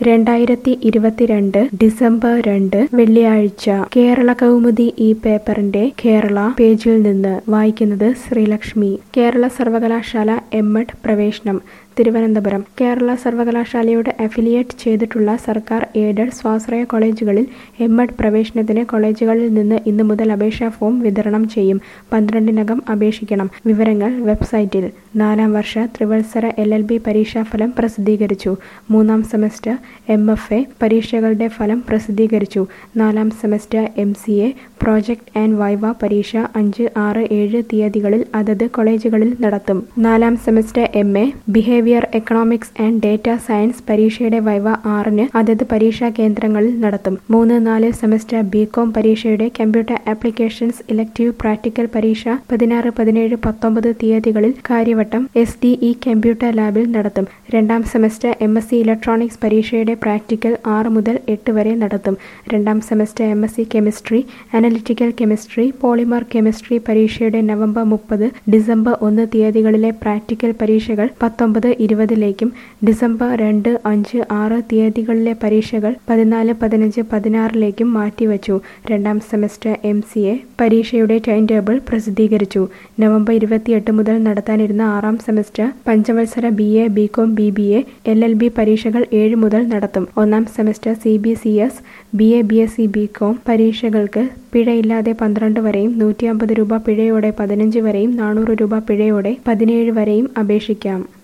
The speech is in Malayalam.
രണ്ടായിരത്തി ഇരുപത്തിരണ്ട് ഡിസംബർ രണ്ട് വെള്ളിയാഴ്ച കേരള കൗമുദി ഈ പേപ്പറിന്റെ കേരള പേജിൽ നിന്ന് വായിക്കുന്നത് ശ്രീലക്ഷ്മി കേരള സർവകലാശാല എം എഡ് പ്രവേശനം തിരുവനന്തപുരം കേരള സർവകലാശാലയോട് അഫിലിയേറ്റ് ചെയ്തിട്ടുള്ള സർക്കാർ എയ്ഡഡ് സ്വാശ്രയ കോളേജുകളിൽ എം എഡ് പ്രവേശനത്തിന് കോളേജുകളിൽ നിന്ന് ഇന്നു മുതൽ അപേക്ഷാ ഫോം വിതരണം ചെയ്യും പന്ത്രണ്ടിനകം അപേക്ഷിക്കണം വിവരങ്ങൾ വെബ്സൈറ്റിൽ നാലാം വർഷ ത്രിവത്സര എൽ എൽ ബി പരീക്ഷാഫലം പ്രസിദ്ധീകരിച്ചു മൂന്നാം സെമസ്റ്റർ എം എഫ് എ പരീക്ഷകളുടെ ഫലം പ്രസിദ്ധീകരിച്ചു നാലാം semester M C A project and viva പരീക്ഷ അഞ്ച് ആറ് ഏഴ് തീയതികളിൽ അതത് കോളേജുകളിൽ നടത്തും നാലാം semester M A behaviour economics and data science പരീക്ഷയുടെ വൈവ ആറിന് അതത് പരീക്ഷാ കേന്ദ്രങ്ങളിൽ നടത്തും മൂന്ന് നാല് സെമസ്റ്റർ ബികോം പരീക്ഷയുടെ കമ്പ്യൂട്ടർ ആപ്ലിക്കേഷൻസ് ഇലക്ടീവ് പ്രാക്ടിക്കൽ പരീക്ഷ പതിനാറ് പതിനേഴ് പത്തൊമ്പത് തീയതികളിൽ Kariavattom S D E computer ലാബിൽ നടത്തും രണ്ടാം semester M S C electronics പരീക്ഷയുടെ പ്രാക്ടിക്കൽ ആറ് മുതൽ എട്ട് വരെ നടത്തും രണ്ടാം semester M S C chemistry analytical chemistry polymer chemistry പരീക്ഷയുടെ നവംബർ മുപ്പത് ഡിസംബർ ഒന്ന് തീയതികളിലെ പ്രാക്ടിക്കൽ പരീക്ഷകൾ പത്തൊമ്പത് ഇരുപതിലേക്കും ഡിസംബർ രണ്ട് അഞ്ച് ആറ് തീയതികളിലെ പരീക്ഷകൾ പതിനാല് പതിനഞ്ച് പതിനാറിലേക്കും മാറ്റിവച്ചു രണ്ടാം സെമസ്റ്റർ എം സി എ പരീക്ഷയുടെ ടൈം ടേബിൾ പ്രസിദ്ധീകരിച്ചു നവംബർ ഇരുപത്തിയെട്ട് മുതൽ നടത്താനിരുന്ന ആറാം സെമസ്റ്റർ പഞ്ചവത്സര B A B com B B A L L B പരീക്ഷകൾ ഏഴ് മുതൽ നടത്തും ഒന്നാം semester C B C S B A B S C B com പരീക്ഷകൾക്ക് പിഴയില്ലാതെ പന്ത്രണ്ട് വരെയും നൂറ്റി അമ്പത് രൂപ പിഴയോടെ പതിനഞ്ച് വരെയും നാനൂറ് രൂപ പിഴയോടെ പതിനേഴ് വരെയും അപേക്ഷിക്കാം